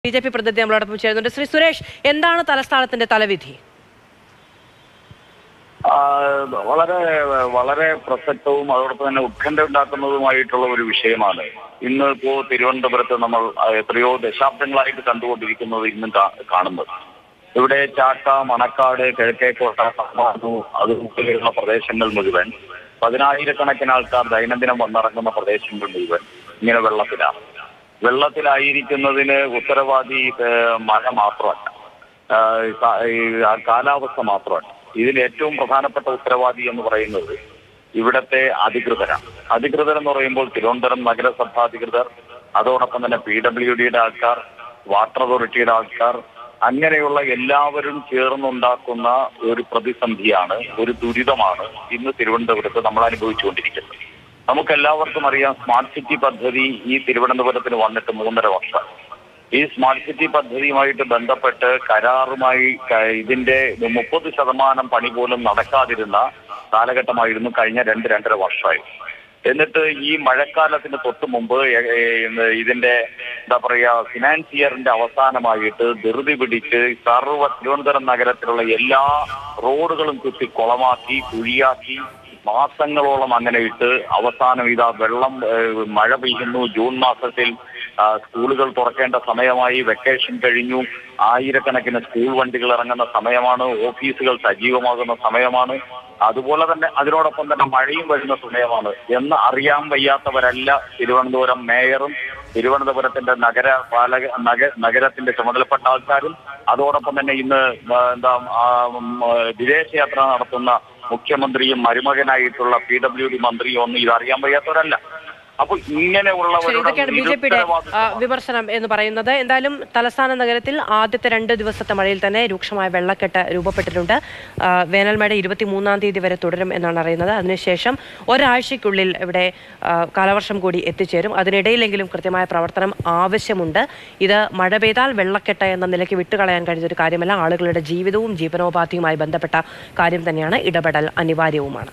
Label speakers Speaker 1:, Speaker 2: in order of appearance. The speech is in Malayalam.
Speaker 1: ബി ജെ പി പ്രതിനിധി നമ്മളോടൊപ്പം ചേരുന്നുണ്ട് ശ്രീ സുരേഷ് എന്താണ് തലസ്ഥാനത്തിന്റെ തലവിധി
Speaker 2: ആ, വളരെ വളരെ പ്രസക്തവും അതോടൊപ്പം തന്നെ ഉത്കണ്ഠ ഉണ്ടാക്കുന്നതുമായിട്ടുള്ള ഒരു വിഷയമാണ് ഇന്ന് ഇപ്പോ തിരുവനന്തപുരത്ത് നമ്മൾ ആ, എത്രയോ ദശാബ്ദങ്ങളായിട്ട് കണ്ടുകൊണ്ടിരിക്കുന്നത് ഇന്നും കാ- കാണുന്നത് ഇവിടെ ചാക്ക മണക്കാട് കിഴക്കേക്കോട്ട സമ്മാനു അതുപോലെയുള്ള പ്രദേശങ്ങൾ മുഴുവൻ പതിനായിരക്കണക്കിന് ആൾക്കാർ ദൈനംദിനം വന്നിറങ്ങുന്ന പ്രദേശങ്ങൾ മുഴുവൻ ഇങ്ങനെ വെള്ളത്തിലാണ് വെള്ളത്തിലായിരിക്കുന്നതിന് ഉത്തരവാദി ഏ, മഴ മാത്രമല്ല ആ, കാ- ഈ ആ കാലാവസ്ഥ മാത്രമല്ല ഇതിൽ ഏറ്റവും പ്രധാനപ്പെട്ട ഉത്തരവാദി എന്ന് പറയുന്നത് ഇവിടത്തെ അധികൃതരാണ് അധികൃതർ എന്ന് പറയുമ്പോൾ തിരുവനന്തപുരം നഗരസഭ അധികൃതർ അതോടൊപ്പം തന്നെ പി ഡബ്ല്യു ഡിയുടെ ആൾക്കാർ വാട്ടർ അതോറിറ്റിയുടെ ആൾക്കാർ അങ്ങനെയുള്ള എല്ലാവരും ചേർന്നുണ്ടാക്കുന്ന ഒരു പ്രതിസന്ധിയാണ് ഒരു ദുരിതമാണ് ഇന്ന് തിരുവനന്തപുരത്ത് നമ്മൾ അനുഭവിച്ചുകൊണ്ടിരിക്കുന്നത് നമുക്കെല്ലാവർക്കും അറിയാം സ്മാർട്ട് സിറ്റി പദ്ധതി ഈ തിരുവനന്തപുരത്തിന് വന്നിട്ട് മൂന്നര വർഷം ഈ സ്മാർട്ട് സിറ്റി പദ്ധതിയുമായിട്ട് ബന്ധപ്പെട്ട് കരാറുമായി ക- ഇതിന്റെ മുപ്പത് ശതമാനം പണി പോലും നടക്കാതിരുന്ന കാലഘട്ടമായിരുന്നു കഴിഞ്ഞ രണ്ട് രണ്ടര വർഷമായി എന്നിട്ട് ഈ മഴക്കാലത്തിന് തൊട്ട് മുമ്പ് എ- എ- ഇതിന്റെ എന്താ പറയാ ഫിനാൻസ് ഇയറിന്റെ അവസാനമായിട്ട് ധൃതി പിടിച്ച് സർവ്വ തിരുവനന്തപുരം നഗരത്തിലുള്ള എല്ലാ റോഡുകളും കുത്തി കുളമാക്കി കുഴിയാക്കി മാസങ്ങളോളം അങ്ങനെ ഇട്ട് അവസാനം ഇതാ വെള്ളം ഏഹ്, മഴ പെയ്യുന്നു ജൂൺ മാസത്തിൽ ആ, സ്കൂളുകൾ തുറക്കേണ്ട സമയമായി വെക്കേഷൻ കഴിഞ്ഞു ആയിരക്കണക്കിന് സ്കൂൾ വണ്ടികൾ ഇറങ്ങുന്ന സമയമാണ് ഓഫീസുകൾ സജീവമാകുന്ന സമയമാണ് അതുപോലെ തന്നെ അതിനോടൊപ്പം തന്നെ മഴയും വരുന്ന സമയമാണ് എന്ന് അറിയാൻ വയ്യാത്തവരല്ല തിരുവനന്തപുരം മേയറും തിരുവനന്തപുരത്തിന്റെ നഗര പാലക നഗ നഗരത്തിന്റെ ചുമതലപ്പെട്ട ആൾക്കാരും അതോടൊപ്പം തന്നെ ഇന്ന് ആ, എന്താ ആ, ഉം, ആ, വിദേശയാത്ര നടത്തുന്ന മുഖ്യമന്ത്രിയും മരുമകനായിട്ടുള്ള പി ഡബ്ല്യു ഡി മന്ത്രിയും ഒന്നും ഇത് അറിയാൻ വയ്യാത്തവരല്ല അപ്പൊ
Speaker 1: ശരി
Speaker 2: ഇങ്ങനെയുള്ളവരുടെ
Speaker 1: ഇതൊക്കെയാണ് ബി ജെ പിയുടെ
Speaker 2: നിരുത്തരവാദിത്വം
Speaker 1: വിമർശനം എന്ന് പറയുന്നത് എന്തായാലും തലസ്ഥാന നഗരത്തിൽ ആദ്യത്തെ രണ്ട് ദിവസത്തെ മഴയിൽ തന്നെ രൂക്ഷമായ വെള്ളക്കെട്ട് രൂപപ്പെട്ടിട്ടുണ്ട് ആ, വേനൽ മഴ ഇരുപത്തിമൂന്നാം തീയതി വരെ തുടരും എന്നാണ് അറിയുന്നത് അതിനുശേഷം ഒരാഴ്ചയ്ക്കുള്ളിൽ ഇവിടെ ആ, കാലവർഷം കൂടി എത്തിച്ചേരും അതിനിടയിലെങ്കിലും കൃത്യമായ പ്രവർത്തനം ആവശ്യമുണ്ട് ഇത് മഴ പെയ്താൽ വെള്ളക്കെട്ട് എന്ന നിലയ്ക്ക് വിട്ടുകളയാൻ കഴിയുന്ന ഒരു കാര്യമല്ല ആളുകളുടെ ജീവിതവും ജീവനോപാധിയുമായി ബന്ധപ്പെട്ട കാര്യം തന്നെയാണ് ഇടപെടൽ അനിവാര്യവുമാണ്